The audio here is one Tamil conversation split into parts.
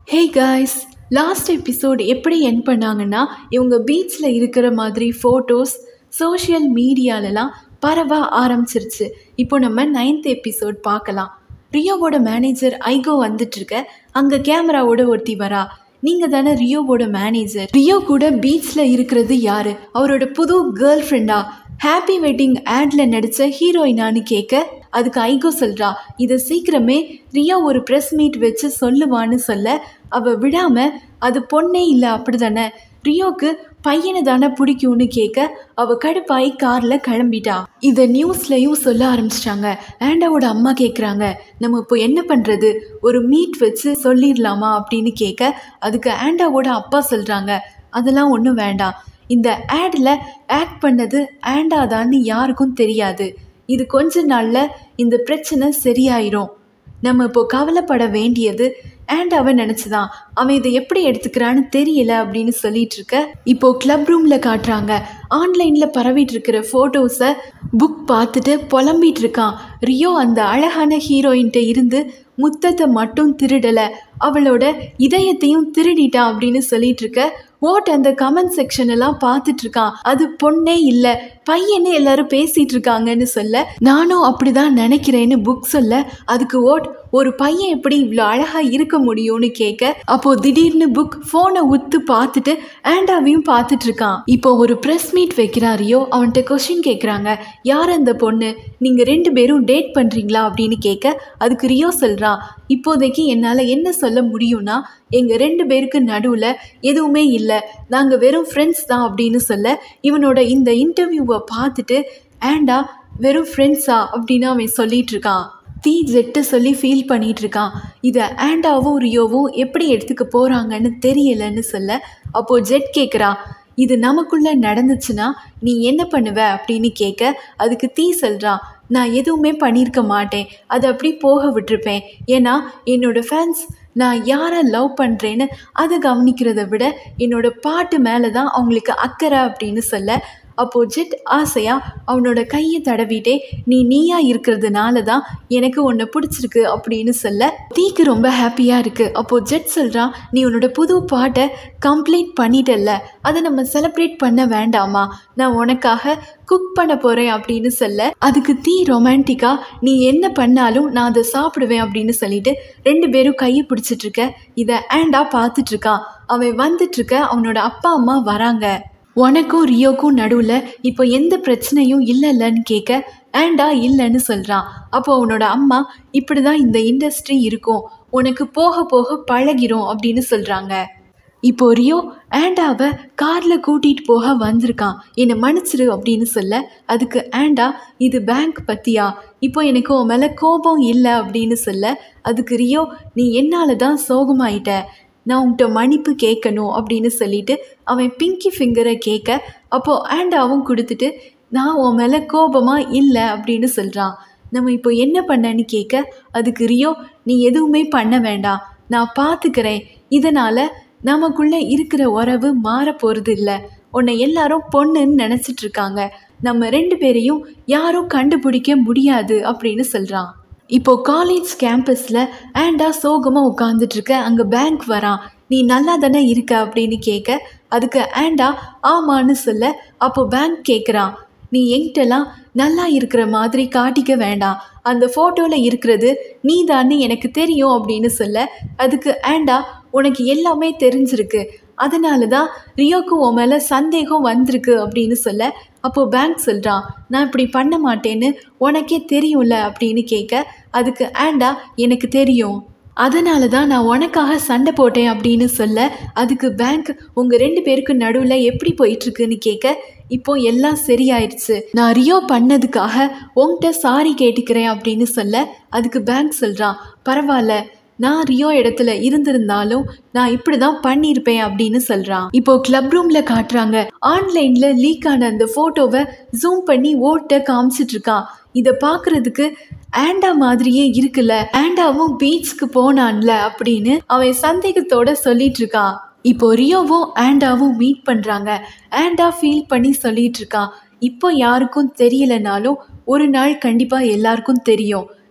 ஹே காய்ஸ் லாஸ்ட் எபிசோட் எப்படி என் பண்ணாங்கன்னா இவங்க பீச்சில் இருக்கிற மாதிரி ஃபோட்டோஸ் சோஷியல் மீடியாலலாம் பரவ ஆரம்பிச்சிருச்சு இப்போ நம்ம நைன்த் எபிசோட் பார்க்கலாம் ரியோவோட மேனேஜர் ஐகோ வந்துட்டுருக்க அங்கே கேமராவோட ஒருத்தி வரா நீங்கள் தானே ரியோவோட மேனேஜர் ரியோ கூட பீச்சில் இருக்கிறது யாரு அவரோட புது கேர்ள் ஃப்ரெண்டா ஹாப்பி வெட்டிங் ஆட்ல நடித்த ஹீரோயினான்னு கேட்க அதுக்கு ஐகோ சொல்கிறா இதை சீக்கிரமே ரியா ஒரு ப்ரெஸ் மீட் வச்சு சொல்லுவான்னு சொல்ல அவள் விடாம அது பொண்ணே இல்லை அப்படி தானே ரியோக்கு பையனை தானே பிடிக்கும்னு கேட்க அவ கடுப்பாய் காரில் கிளம்பிட்டா இதை நியூஸ்லையும் சொல்ல ஆரம்பிச்சிட்டாங்க ஆண்டாவோட அம்மா கேட்குறாங்க நம்ம இப்போ என்ன பண்ணுறது ஒரு மீட் வச்சு சொல்லிடலாமா அப்படின்னு கேட்க அதுக்கு ஆண்டாவோட அப்பா சொல்கிறாங்க அதெல்லாம் ஒன்றும் வேண்டாம் இந்த ஆடில் ஆக்ட் பண்ணது ஆண்டாதான்னு யாருக்கும் தெரியாது இது கொஞ்ச நாளில் இந்த பிரச்சனை சரியாயிரும் நம்ம இப்போ கவலைப்பட வேண்டியது அண்ட் அவன் நினச்சிதான் அவன் இதை எப்படி எடுத்துக்கிறான்னு தெரியல அப்படின்னு சொல்லிட்டு இருக்க இப்போ கிளப் ரூமில் காட்டுறாங்க ஆன்லைனில் பரவிட்டு இருக்கிற ஃபோட்டோஸை புக் பார்த்துட்டு புலம்பிட்டு இருக்கான் ரியோ அந்த அழகான ஹீரோயின்ட்ட இருந்து முத்தத்தை மட்டும் திருடலை அவளோட இதயத்தையும் திருடிட்டான் அப்படின்னு சொல்லிட்டு இருக்க ஓட் அந்த கமெண்ட் செக்ஷன் எல்லாம் பார்த்துட்டு இருக்கான் அது பொண்ணே இல்லை பையனே எல்லாரும் பேசிட்டு இருக்காங்கன்னு சொல்ல நானும் அப்படிதான் நினைக்கிறேன்னு புக் சொல்ல அதுக்கு ஓட் ஒரு பையன் எப்படி இவ்வளோ அழகா இருக்க முடியும்னு கேட்க அப்போ திடீர்னு புக் ஃபோனை உத்து பார்த்துட்டு ஆண்டாவையும் பார்த்துட்டு இருக்கான் இப்போ ஒரு ப்ரெஸ் மீட் வைக்கிறாரியோ அவன்கிட்ட கொஷின் கேட்குறாங்க யார் அந்த பொண்ணு நீங்க ரெண்டு பேரும் டேட் பண்றீங்களா அப்படின்னு கேட்க அதுக்கு ரியோ சொல்றான் இப்போதைக்கு என்னால் என்ன சொல்ல முடியும்னா எங்கள் ரெண்டு பேருக்கு நடுவில் எதுவுமே இல்லை நாங்கள் வெறும் ஃப்ரெண்ட்ஸ் தான் அப்படின்னு சொல்ல இவனோட இந்த இன்டர்வியூவை பார்த்துட்டு ஏண்டா வெறும் ஃப்ரெண்ட்ஸா அப்படின்னு அவன் சொல்லிட்டு இருக்கான் தீ ஜெட்டை சொல்லி ஃபீல் பண்ணிட்டு இருக்கான் இதை ஆண்டாவும் ரியோவும் எப்படி எடுத்துக்க போகிறாங்கன்னு தெரியலன்னு சொல்ல அப்போது ஜெட் கேட்குறா இது நமக்குள்ளே நடந்துச்சுன்னா நீ என்ன பண்ணுவ அப்படின்னு கேட்க அதுக்கு தீ சொல்கிறான் நான் எதுவுமே பண்ணியிருக்க மாட்டேன் அதை அப்படி போக விட்டுருப்பேன் ஏன்னா என்னோட ஃபேன்ஸ் நான் யாரை லவ் பண்ணுறேன்னு அதை கவனிக்கிறத விட என்னோட பாட்டு மேலே தான் அவங்களுக்கு அக்கறை அப்படின்னு சொல்ல அப்போது ஜெட் ஆசையாக அவனோட கையை தடவிட்டே நீ நீயா இருக்கிறதுனால தான் எனக்கு உன்னை பிடிச்சிருக்கு அப்படின்னு சொல்ல தீக்கு ரொம்ப ஹாப்பியாக இருக்குது அப்போது ஜெட் சொல்கிறான் நீ உன்னோட புது பாட்டை கம்ப்ளீட் பண்ணிட்டல்ல அதை நம்ம செலிப்ரேட் பண்ண வேண்டாமா நான் உனக்காக குக் பண்ண போகிறேன் அப்படின்னு சொல்ல அதுக்கு தீ ரொமான்டிக்காக நீ என்ன பண்ணாலும் நான் அதை சாப்பிடுவேன் அப்படின்னு சொல்லிட்டு ரெண்டு பேரும் கையை பிடிச்சிட்டு இருக்க இதை ஆண்டா பார்த்துட்டு இருக்கான் அவன் வந்துட்டு இருக்க அவனோட அப்பா அம்மா வராங்க உனக்கும் ரியோக்கும் நடுவில் இப்போ எந்த பிரச்சனையும் இல்லைல்லன்னு கேட்க ஆண்டா இல்லைன்னு சொல்கிறான் அப்போ அவனோட அம்மா இப்படி தான் இந்த இண்டஸ்ட்ரி இருக்கும் உனக்கு போக போக பழகிரும் அப்படின்னு சொல்கிறாங்க இப்போ ரியோ ஆண்டாவை காரில் கூட்டிகிட்டு போக வந்திருக்கான் என்னை மன்னிச்சிரு அப்படின்னு சொல்ல அதுக்கு ஆண்டா இது பேங்க் பற்றியா இப்போ எனக்கு உன் மேலே கோபம் இல்லை அப்படின்னு சொல்ல அதுக்கு ரியோ நீ என்னால் தான் சோகமாயிட்ட நான் உன்கிட்ட மன்னிப்பு கேட்கணும் அப்படின்னு சொல்லிட்டு அவன் பிங்கி ஃபிங்கரை கேட்க அப்போது ஆண்டாவும் கொடுத்துட்டு நான் உன் மேலே கோபமாக இல்லை அப்படின்னு சொல்கிறான் நம்ம இப்போ என்ன பண்ணன்னு கேட்க அதுக்கு ரியோ நீ எதுவுமே பண்ண வேண்டாம் நான் பார்த்துக்கிறேன் இதனால் நமக்குள்ளே இருக்கிற உறவு மாற போகிறது இல்லை உன்னை எல்லாரும் பொண்ணுன்னு நினச்சிட்டு இருக்காங்க நம்ம ரெண்டு பேரையும் யாரும் கண்டுபிடிக்க முடியாது அப்படின்னு சொல்கிறான் இப்போ காலேஜ் கேம்பஸில் ஆண்டா சோகமாக உட்காந்துட்ருக்க அங்கே பேங்க் வரான் நீ நல்லா தானே இருக்க அப்படின்னு கேட்க அதுக்கு ஆண்டா ஆமான்னு சொல்ல அப்போ பேங்க் கேட்குறான் நீ என்கிட்டலாம் நல்லா இருக்கிற மாதிரி காட்டிக்க வேண்டாம் அந்த ஃபோட்டோவில் இருக்கிறது நீ தான்னு எனக்கு தெரியும் அப்படின்னு சொல்ல அதுக்கு ஆண்டா உனக்கு எல்லாமே தெரிஞ்சிருக்கு அதனால தான் ரியோக்கு உன் மேலே சந்தேகம் வந்திருக்கு அப்படின்னு சொல்ல அப்போது பேங்க் சொல்கிறான் நான் இப்படி பண்ண மாட்டேன்னு உனக்கே தெரியும்ல அப்படின்னு கேட்க அதுக்கு ஆண்டா எனக்கு தெரியும் அதனால தான் நான் உனக்காக சண்டை போட்டேன் அப்படின்னு சொல்ல அதுக்கு பேங்க் உங்கள் ரெண்டு பேருக்கு நடுவில் எப்படி போயிட்டுருக்குன்னு கேட்க இப்போ எல்லாம் சரியாயிடுச்சு நான் ரியோ பண்ணதுக்காக உன்கிட்ட சாரி கேட்டுக்கிறேன் அப்படின்னு சொல்ல அதுக்கு பேங்க் சொல்கிறான் பரவாயில்ல நான் ரியோ இடத்துல இருந்திருந்தாலும் நான் இப்படி தான் பண்ணியிருப்பேன் அப்படின்னு சொல்கிறான் இப்போ கிளப் ரூமில் காட்டுறாங்க ஆன்லைனில் லீக் ஆன அந்த ஃபோட்டோவை ஜூம் பண்ணி ஓட்ட காமிச்சிட்டு இருக்கான் இதை பார்க்குறதுக்கு ஆண்டா மாதிரியே இருக்குல்ல ஆண்டாவும் பீச்சுக்கு போனான்ல அப்படின்னு அவன் சந்தேகத்தோட சொல்லிட்டு இருக்கான் இப்போ ரியோவும் ஆண்டாவும் மீட் பண்ணுறாங்க ஆண்டா ஃபீல் பண்ணி சொல்லிட்டு இருக்கான் இப்போ யாருக்கும் தெரியலனாலும் ஒரு நாள் கண்டிப்பாக எல்லாருக்கும் தெரியும்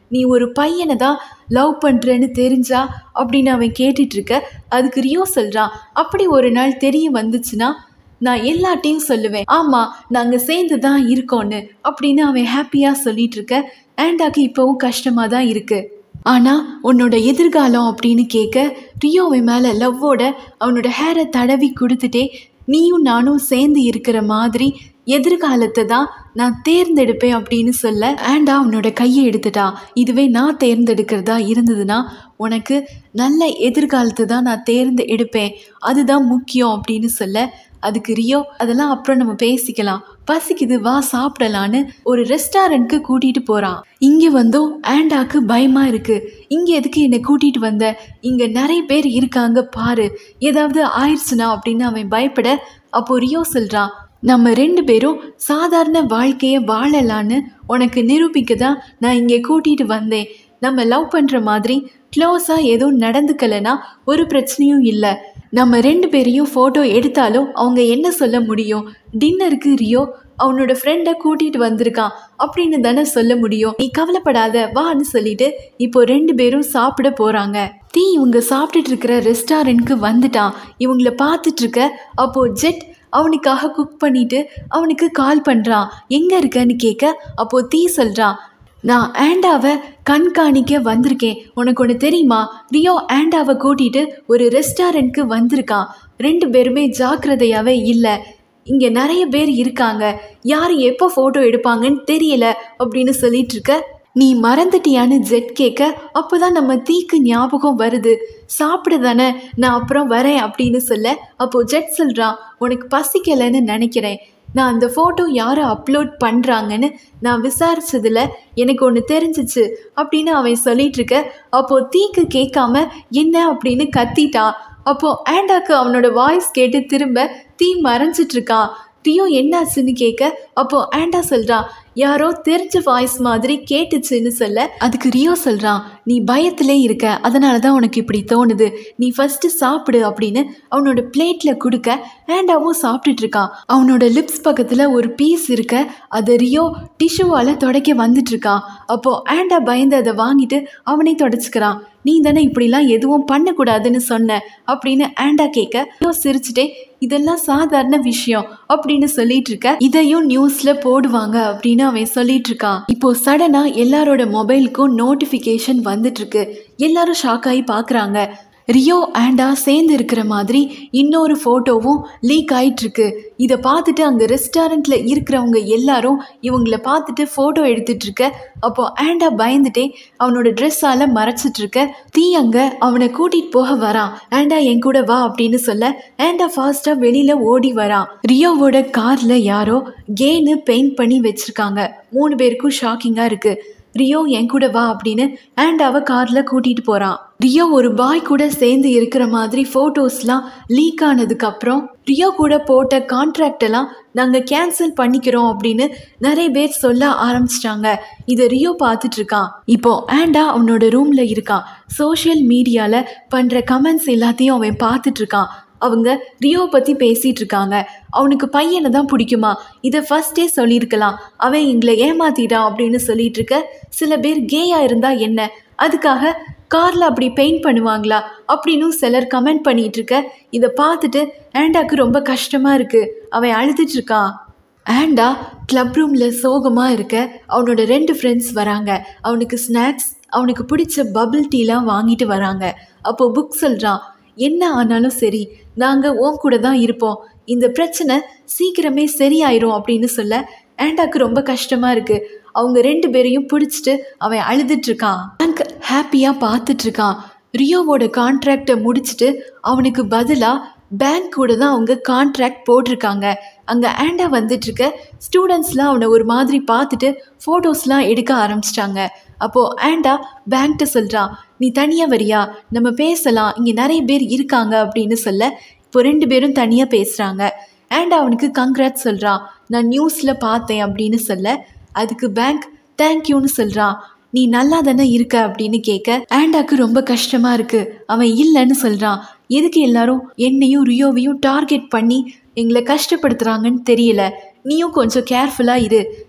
நீ ஒரு பையனை தான் லவ் பண்ணுறேன்னு தெரிஞ்சா அப்படின்னு அவன் கேட்டுட்டு இருக்க அதுக்கு ரியோ சொல்கிறான் அப்படி ஒரு நாள் தெரிய வந்துச்சுன்னா நான் எல்லாட்டையும் சொல்லுவேன் ஆமாம் நாங்கள் சேர்ந்து தான் இருக்கோன்னு அப்படின்னு அவன் ஹாப்பியாக சொல்லிட்டு இருக்க ஆண்டாக்கு இப்போவும் கஷ்டமாக தான் இருக்கு ஆனால் உன்னோட எதிர்காலம் அப்படின்னு கேட்க ரியோவின் மேலே லவ்வோட அவனோட ஹேரை தடவி கொடுத்துட்டே நீயும் நானும் சேர்ந்து இருக்கிற மாதிரி எதிர்காலத்தை தான் நான் தேர்ந்தெடுப்பேன் அப்படின்னு சொல்ல ஆண்டா அவனோட கையை எடுத்துட்டா இதுவே நான் தேர்ந்தெடுக்கிறதா இருந்ததுன்னா உனக்கு நல்ல எதிர்காலத்தை தான் நான் தேர்ந்து எடுப்பேன் அதுதான் முக்கியம் அப்படின்னு சொல்ல அதுக்கு ரியோ அதெல்லாம் அப்புறம் நம்ம பேசிக்கலாம் பசிக்குது வா சாப்பிடலான்னு ஒரு ரெஸ்டாரண்ட்க்கு கூட்டிட்டு போறான் இங்க வந்தும் ஆண்டாக்கு பயமா இருக்கு இங்க எதுக்கு என்னை கூட்டிட்டு வந்த இங்க நிறைய பேர் இருக்காங்க பாரு ஏதாவது ஆயிடுச்சுனா அப்படின்னு அவன் பயப்பட அப்போ ரியோ சொல்றான் நம்ம ரெண்டு பேரும் சாதாரண வாழ்க்கையை வாழலான்னு உனக்கு நிரூபிக்க தான் நான் இங்கே கூட்டிட்டு வந்தேன் நம்ம லவ் பண்ணுற மாதிரி க்ளோஸாக எதுவும் நடந்துக்கலைன்னா ஒரு பிரச்சனையும் இல்லை நம்ம ரெண்டு பேரையும் ஃபோட்டோ எடுத்தாலும் அவங்க என்ன சொல்ல முடியும் டின்னருக்கு ரியோ அவனோட ஃப்ரெண்டை கூட்டிட்டு வந்திருக்கான் அப்படின்னு தானே சொல்ல முடியும் நீ கவலைப்படாத வான்னு சொல்லிட்டு இப்போ ரெண்டு பேரும் சாப்பிட போறாங்க தீ இவங்க சாப்பிட்டுட்டு இருக்கிற ரெஸ்டாரண்ட்க்கு வந்துட்டான் இவங்கள பார்த்துட்டு இருக்க அப்போ ஜெட் அவனுக்காக குக் பண்ணிட்டு அவனுக்கு கால் பண்ணுறான் எங்கே இருக்கன்னு கேட்க அப்போ தீ சொல்கிறான் நான் ஆண்டாவை கண்காணிக்க வந்திருக்கேன் உனக்கு ஒன்று தெரியுமா ரியோ ஆண்டாவை கூட்டிட்டு ஒரு ரெஸ்டாரண்ட்க்கு வந்திருக்கான் ரெண்டு பேருமே ஜாக்கிரதையாகவே இல்லை இங்கே நிறைய பேர் இருக்காங்க யார் எப்போ ஃபோட்டோ எடுப்பாங்கன்னு தெரியல அப்படின்னு சொல்லிட்டு இருக்க நீ மறந்துட்டியான்னு ஜெட் கேட்க அப்போதான் நம்ம தீக்கு ஞாபகம் வருது சாப்பிட தானே நான் அப்புறம் வரேன் அப்படின்னு சொல்ல அப்போ ஜெட் சொல்கிறான் உனக்கு பசிக்கலைன்னு நினைக்கிறேன் நான் அந்த ஃபோட்டோ யாரை அப்லோட் பண்ணுறாங்கன்னு நான் விசாரிச்சதுல எனக்கு ஒன்று தெரிஞ்சிச்சு அப்படின்னு அவன் சொல்லிட்டு இருக்க அப்போ தீக்கு கேட்காம என்ன அப்படின்னு கத்திட்டான் அப்போ ஆண்டாக்கு அவனோட வாய்ஸ் கேட்டு திரும்ப தீ மறைஞ்சிட்டு இருக்கான் ரியோ என்னாச்சுன்னு கேட்க அப்போ ஆண்டா சொல்றான் யாரோ தெரிஞ்ச வாய்ஸ் மாதிரி கேட்டுச்சுன்னு சொல்ல அதுக்கு ரியோ சொல்றான் நீ பயத்திலே இருக்க அதனால தான் உனக்கு இப்படி தோணுது நீ ஃபர்ஸ்ட் சாப்பிடு அப்படின்னு அவனோட பிளேட்ல கொடுக்க ஆண்டாவும் சாப்பிட்டுட்டு இருக்கான் அவனோட லிப்ஸ் பக்கத்துல ஒரு பீஸ் இருக்க அதை ரியோ டிஷ்யூவால தொடக்க வந்துட்டு இருக்கான் அப்போ ஆண்டா பயந்து அதை வாங்கிட்டு அவனே தொடச்சிக்கிறான் நீ தானே இப்படிலாம் எதுவும் பண்ணக்கூடாதுன்னு சொன்ன அப்படின்னு ஆண்டா கேட்க ரியோ சிரிச்சுட்டே இதெல்லாம் சாதாரண விஷயம் அப்படின்னு சொல்லிட்டு இருக்க இதையும் நியூஸ்ல போடுவாங்க அப்படின்னு அவன் சொல்லிட்டு இருக்கான் இப்போ சடனா எல்லாரோட மொபைலுக்கும் நோட்டிஃபிகேஷன் வந்துட்டு இருக்கு எல்லாரும் ஷாக் ஆகி பார்க்குறாங்க ரியோ ஆண்டா சேர்ந்து இருக்கிற மாதிரி இன்னொரு ஃபோட்டோவும் லீக் ஆயிட்டு இருக்கு இதை பார்த்துட்டு அங்கே ரெஸ்டாரண்ட்டில் இருக்கிறவங்க எல்லாரும் இவங்கள பார்த்துட்டு ஃபோட்டோ எடுத்துட்டு இருக்க அப்போ ஆண்டா பயந்துட்டே அவனோட ட்ரெஸ்ஸால் மறைச்சிட்டு இருக்க தீ அங்கே அவனை கூட்டிகிட்டு போக வரான் ஆண்டா என் கூட வா அப்படின்னு சொல்ல ஆண்டா ஃபாஸ்ட்டாக வெளியில் ஓடி வரான் ரியோவோட காரில் யாரோ கேனு பெயிண்ட் பண்ணி வச்சுருக்காங்க மூணு பேருக்கும் ஷாக்கிங்காக இருக்குது ரியோ என் கூட வா அப்படின்னு ஆண்டாவை காரில் கூட்டிகிட்டு போகிறான் ரியோ ஒரு பாய் கூட சேர்ந்து இருக்கிற மாதிரி ஃபோட்டோஸ்லாம் லீக் ஆனதுக்கப்புறம் ரியோ கூட போட்ட கான்ட்ராக்ட் எல்லாம் நாங்கள் கேன்சல் பண்ணிக்கிறோம் அப்படின்னு நிறைய பேர் சொல்ல ஆரம்பிச்சிட்டாங்க இதை ரியோ பார்த்துட்டு இருக்கான் இப்போ ஆண்டா அவனோட ரூமில் இருக்கான் சோஷியல் மீடியாவில் பண்ணுற கமெண்ட்ஸ் எல்லாத்தையும் அவன் பார்த்துட்டு இருக்கான் அவங்க ரியோ பற்றி பேசிகிட்டு இருக்காங்க அவனுக்கு பையனை தான் பிடிக்குமா இதை ஃபஸ்ட்டே சொல்லியிருக்கலாம் அவன் எங்களை ஏமாத்திட்டான் அப்படின்னு சொல்லிட்டு இருக்க சில பேர் கேயா இருந்தா என்ன அதுக்காக காரில் அப்படி பெயிண்ட் பண்ணுவாங்களா அப்படின்னு சிலர் கமெண்ட் பண்ணிட்டு இருக்க இதை பார்த்துட்டு ஆண்டாக்கு ரொம்ப கஷ்டமாக இருக்குது அவன் அழுதுட்டு இருக்கான் ஆண்டா கிளப் ரூமில் சோகமாக இருக்க அவனோட ரெண்டு ஃப்ரெண்ட்ஸ் வராங்க அவனுக்கு ஸ்நாக்ஸ் அவனுக்கு பிடிச்ச பபிள் டீலாம் வாங்கிட்டு வராங்க அப்போ புக் சொல்கிறான் என்ன ஆனாலும் சரி நாங்கள் உன் கூட தான் இருப்போம் இந்த பிரச்சனை சீக்கிரமே சரியாயிரும் அப்படின்னு சொல்ல ஆண்டாக்கு ரொம்ப கஷ்டமாக இருக்குது அவங்க ரெண்டு பேரையும் பிடிச்சிட்டு அவன் அழுதுட்டு இருக்கான் பேங்க் ஹாப்பியாக பார்த்துட்டு இருக்கான் ரியோவோட கான்ட்ராக்டை முடிச்சுட்டு அவனுக்கு பதிலாக பேங்க் கூட தான் அவங்க கான்ட்ராக்ட் போட்டிருக்காங்க அங்கே ஆண்டா வந்துட்டு இருக்க ஸ்டூடெண்ட்ஸ்லாம் அவனை ஒரு மாதிரி பார்த்துட்டு ஃபோட்டோஸ்லாம் எடுக்க ஆரம்பிச்சிட்டாங்க அப்போது ஆண்டா பேங்க்ட்ட சொல்கிறான் நீ தனியாக வரியா நம்ம பேசலாம் இங்கே நிறைய பேர் இருக்காங்க அப்படின்னு சொல்ல இப்போ ரெண்டு பேரும் தனியாக பேசுகிறாங்க ஆண்டா அவனுக்கு கங்க்ராட் சொல்கிறான் நான் நியூஸில் பார்த்தேன் அப்படின்னு சொல்ல அதுக்கு பேங்க் தேங்க்யூன்னு சொல்கிறான் நீ நல்லா தானே இருக்க அப்படின்னு கேட்க ஆண்டாக்கு ரொம்ப கஷ்டமா இருக்கு அவன் இல்லைன்னு சொல்றான் எதுக்கு எல்லாரும் என்னையும் ரியோவையும் டார்கெட் பண்ணி எங்களை கஷ்டப்படுத்துறாங்கன்னு தெரியல நீயும் கொஞ்சம் கேர்ஃபுல்லாக இரு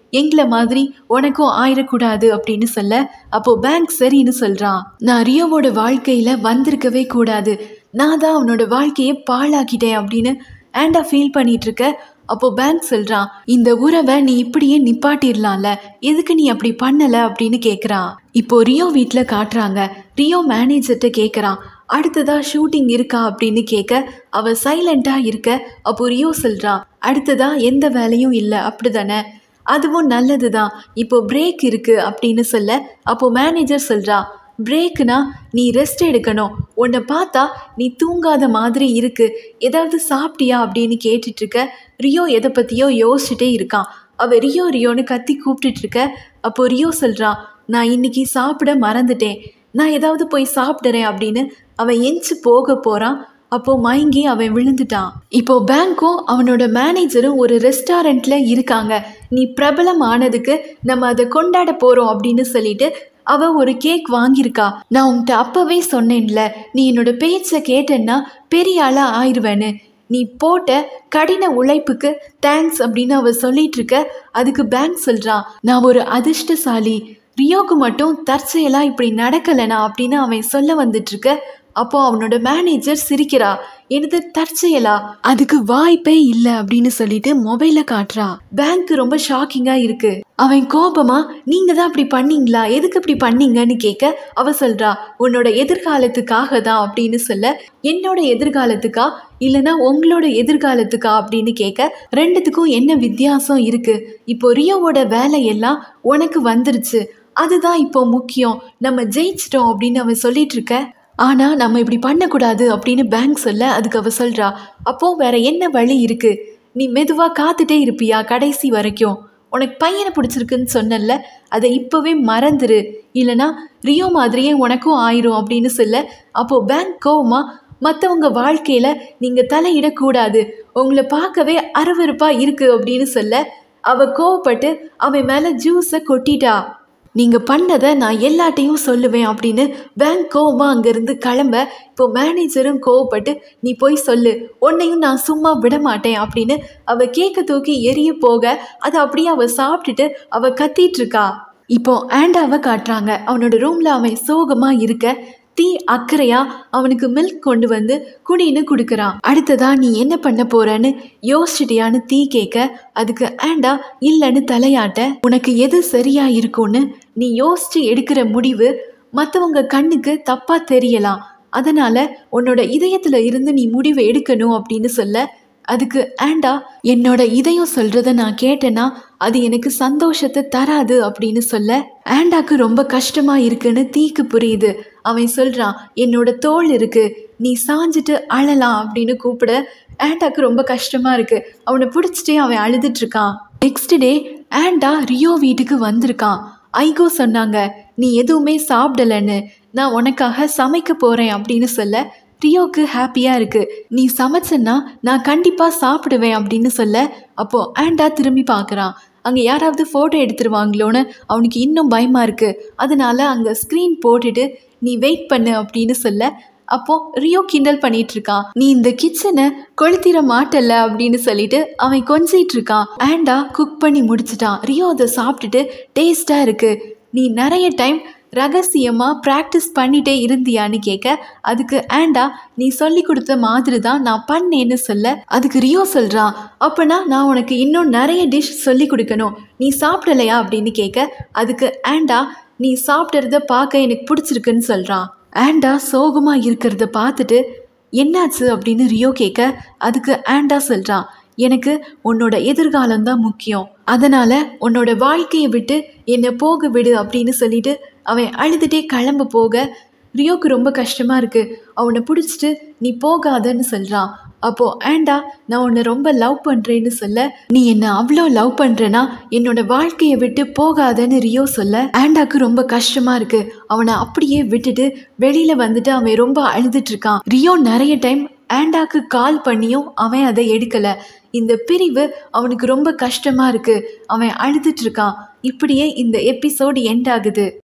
எங்களை மாதிரி உனக்கும் ஆயிடக்கூடாது அப்படின்னு சொல்ல அப்போ பேங்க் சரின்னு சொல்றான் நான் ரியோவோட வாழ்க்கையில வந்திருக்கவே கூடாது நான் தான் அவனோட வாழ்க்கையை பாழாக்கிட்டேன் அப்படின்னு ஆண்டா ஃபீல் பண்ணிட்டு இருக்க அப்போ பேங்க் சொல்றான் இந்த உறவை நீ இப்படியே நிப்பாட்டிடலாம்ல எதுக்கு நீ அப்படி பண்ணல அப்படின்னு கேக்குறான் இப்போ ரியோ வீட்டில் காட்டுறாங்க ரியோ மேனேஜர்கிட்ட கேட்குறான் அடுத்ததா ஷூட்டிங் இருக்கா அப்படின்னு கேட்க அவ சைலண்டா இருக்க அப்போ ரியோ சொல்றான் அடுத்ததா எந்த வேலையும் இல்லை அப்படிதானே அதுவும் நல்லது தான் இப்போ பிரேக் இருக்கு அப்படின்னு சொல்ல அப்போ மேனேஜர் சொல்றா பிரேக்குனா நீ ரெஸ்ட் எடுக்கணும் உன்னை பார்த்தா நீ தூங்காத மாதிரி இருக்கு ஏதாவது சாப்பிட்டியா அப்படின்னு கேட்டுட்டு இருக்க ரியோ எதை பற்றியோ யோசிச்சுட்டே இருக்கான் அவ ரியோ ரியோன்னு கத்தி கூப்பிட்டுட்டு இருக்க அப்போ ரியோ சொல்கிறான் நான் இன்னைக்கு சாப்பிட மறந்துட்டேன் நான் ஏதாவது போய் சாப்பிடுறேன் அப்படின்னு அவன் எஞ்சி போக போகிறான் அப்போ மயங்கி அவன் விழுந்துட்டான் இப்போ பேங்க்கும் அவனோட மேனேஜரும் ஒரு ரெஸ்டாரண்ட்ல இருக்காங்க நீ பிரபலம் ஆனதுக்கு நம்ம அதை கொண்டாட போறோம் அப்படின்னு சொல்லிட்டு அவ ஒரு கேக் வாங்கியிருக்கா நான் உன்கிட்ட அப்பவே சொன்னேன்ல நீ என்னோட பேச்சை கேட்டேன்னா பெரிய ஆளா ஆயிடுவேன்னு நீ போட்ட கடின உழைப்புக்கு தேங்க்ஸ் அப்படின்னு அவ சொல்லிட்டு இருக்க அதுக்கு பேங்க் சொல்றான் நான் ஒரு அதிர்ஷ்டசாலி ரியோக்கு மட்டும் தற்செயலா இப்படி நடக்கலைனா அப்படின்னு அவன் சொல்ல வந்துட்டு இருக்க அப்போ அவனோட மேனேஜர் சிரிக்கிறா எனது தற்செயலா அதுக்கு வாய்ப்பே இல்லை அப்படின்னு சொல்லிட்டு மொபைல காட்டுறா பேங்க் ரொம்ப ஷாக்கிங்கா இருக்கு அவன் கோபமா நீங்க தான் அப்படி பண்ணீங்களா எதுக்கு இப்படி பண்ணீங்கன்னு கேட்க அவ சொல்றா உன்னோட எதிர்காலத்துக்காக தான் அப்படின்னு சொல்ல என்னோட எதிர்காலத்துக்கா இல்லைன்னா உங்களோட எதிர்காலத்துக்கா அப்படின்னு கேட்க ரெண்டுத்துக்கும் என்ன வித்தியாசம் இருக்கு இப்போ ரியோவோட வேலையெல்லாம் உனக்கு வந்துருச்சு அதுதான் இப்போ முக்கியம் நம்ம ஜெயிச்சிட்டோம் அப்படின்னு அவன் சொல்லிட்டு இருக்க ஆனால் நம்ம இப்படி பண்ணக்கூடாது அப்படின்னு பேங்க் சொல்ல அதுக்கு அவ சொல்கிறா அப்போ வேற என்ன வழி இருக்கு நீ மெதுவாக காத்துட்டே இருப்பியா கடைசி வரைக்கும் உனக்கு பையனை பிடிச்சிருக்குன்னு சொன்னல அதை இப்போவே மறந்துரு இல்லைனா ரியோ மாதிரியே உனக்கும் ஆயிரும் அப்படின்னு சொல்ல அப்போது பேங்க் கோவமா மற்றவங்க வாழ்க்கையில் நீங்கள் தலையிடக்கூடாது உங்களை பார்க்கவே அருவருப்பாக இருக்குது அப்படின்னு சொல்ல அவ கோவப்பட்டு அவன் மேலே ஜூஸை கொட்டிட்டா நீங்கள் பண்ணதை நான் எல்லாட்டையும் சொல்லுவேன் அப்படின்னு பேங்க் கோவமாக அங்கேருந்து கிளம்ப இப்போ மேனேஜரும் கோவப்பட்டு நீ போய் சொல்லு உன்னையும் நான் சும்மா விட மாட்டேன் அப்படின்னு அவள் கேக்க தூக்கி எரிய போக அதை அப்படியே அவள் சாப்பிட்டுட்டு அவள் கத்திட்டு இருக்கா இப்போ ஆண்டாவை காட்டுறாங்க அவனோட ரூமில் அவன் சோகமாக இருக்க தீ அக்கறையா அவனுக்கு மில்க் கொண்டு வந்து குடின்னு கொடுக்குறான் அடுத்ததா நீ என்ன பண்ண போறன்னு யோசிச்சிட்டியான்னு தீ கேட்க அதுக்கு ஆண்டா இல்லைன்னு தலையாட்ட உனக்கு எது சரியா இருக்கும்னு நீ யோசிச்சு எடுக்கிற முடிவு மற்றவங்க கண்ணுக்கு தப்பா தெரியலாம் அதனால உன்னோட இதயத்துல இருந்து நீ முடிவை எடுக்கணும் அப்படின்னு சொல்ல அதுக்கு ஆண்டா என்னோட இதயம் சொல்றத நான் கேட்டேன்னா அது எனக்கு சந்தோஷத்தை தராது அப்படின்னு சொல்ல ஆண்டாக்கு ரொம்ப கஷ்டமா இருக்குன்னு தீக்கு புரியுது அவன் சொல்றான் என்னோட தோல் இருக்கு நீ சாஞ்சிட்டு அழலாம் அப்படின்னு கூப்பிட ஆண்டாக்கு ரொம்ப கஷ்டமா இருக்கு அவனை பிடிச்சிட்டே அவன் அழுதுட்டு இருக்கான் நெக்ஸ்ட் டே ஆண்டா ரியோ வீட்டுக்கு வந்திருக்கான் ஐகோ சொன்னாங்க நீ எதுவுமே சாப்பிடலன்னு நான் உனக்காக சமைக்க போறேன் அப்படின்னு சொல்ல ரியோக்கு ஹாப்பியாக இருக்கு நீ சமைச்சன்னா நான் கண்டிப்பாக சாப்பிடுவேன் அப்படின்னு சொல்ல அப்போ ஆண்டா திரும்பி பார்க்குறான் அங்கே யாராவது ஃபோட்டோ எடுத்துருவாங்களோன்னு அவனுக்கு இன்னும் பயமாக இருக்கு அதனால அங்கே ஸ்க்ரீன் போட்டுட்டு நீ வெயிட் பண்ணு அப்படின்னு சொல்ல அப்போ ரியோ கிண்டல் பண்ணிட்டு இருக்கான் நீ இந்த கிச்சனை கொளுத்திர மாட்டல அப்படின்னு சொல்லிட்டு அவன் கொஞ்சிட்டு இருக்கான் ஆண்டா குக் பண்ணி முடிச்சிட்டான் ரியோ அதை சாப்பிட்டுட்டு டேஸ்டா இருக்கு நீ நிறைய டைம் ரகசியமாக ப்ராக்டிஸ் பண்ணிட்டே இருந்தியான்னு கேட்க அதுக்கு ஆண்டா நீ சொல்லி கொடுத்த மாதிரி தான் நான் பண்ணேன்னு சொல்ல அதுக்கு ரியோ சொல்கிறான் அப்போனா நான் உனக்கு இன்னும் நிறைய டிஷ் சொல்லி கொடுக்கணும் நீ சாப்பிடலையா அப்படின்னு கேட்க அதுக்கு ஆண்டா நீ சாப்பிட்றத பார்க்க எனக்கு பிடிச்சிருக்குன்னு சொல்கிறான் ஆண்டா சோகமாக இருக்கிறத பார்த்துட்டு என்னாச்சு அப்படின்னு ரியோ கேட்க அதுக்கு ஆண்டா சொல்கிறான் எனக்கு உன்னோட எதிர்காலம் தான் முக்கியம் அதனால உன்னோட வாழ்க்கையை விட்டு என்னை போக விடு அப்படின்னு சொல்லிட்டு அவன் அழுதுகிட்டே கிளம்ப போக ரியோக்கு ரொம்ப கஷ்டமா இருக்கு அவனை பிடிச்சிட்டு நீ போகாதன்னு சொல்றான் அப்போ ஆண்டா நான் உன்னை ரொம்ப லவ் பண்றேன்னு சொல்ல நீ என்ன அவ்வளோ லவ் பண்றேன்னா என்னோட வாழ்க்கையை விட்டு போகாதன்னு ரியோ சொல்ல ஆண்டாக்கு ரொம்ப கஷ்டமா இருக்கு அவனை அப்படியே விட்டுட்டு வெளியில வந்துட்டு அவன் ரொம்ப அழுதுட்டு இருக்கான் ரியோ நிறைய டைம் ஆண்டாக்கு கால் பண்ணியும் அவன் அதை எடுக்கல இந்த பிரிவு அவனுக்கு ரொம்ப கஷ்டமா இருக்கு அவன் அழுதுட்டு இருக்கான் இப்படியே இந்த எபிசோடு எண்ட் ஆகுது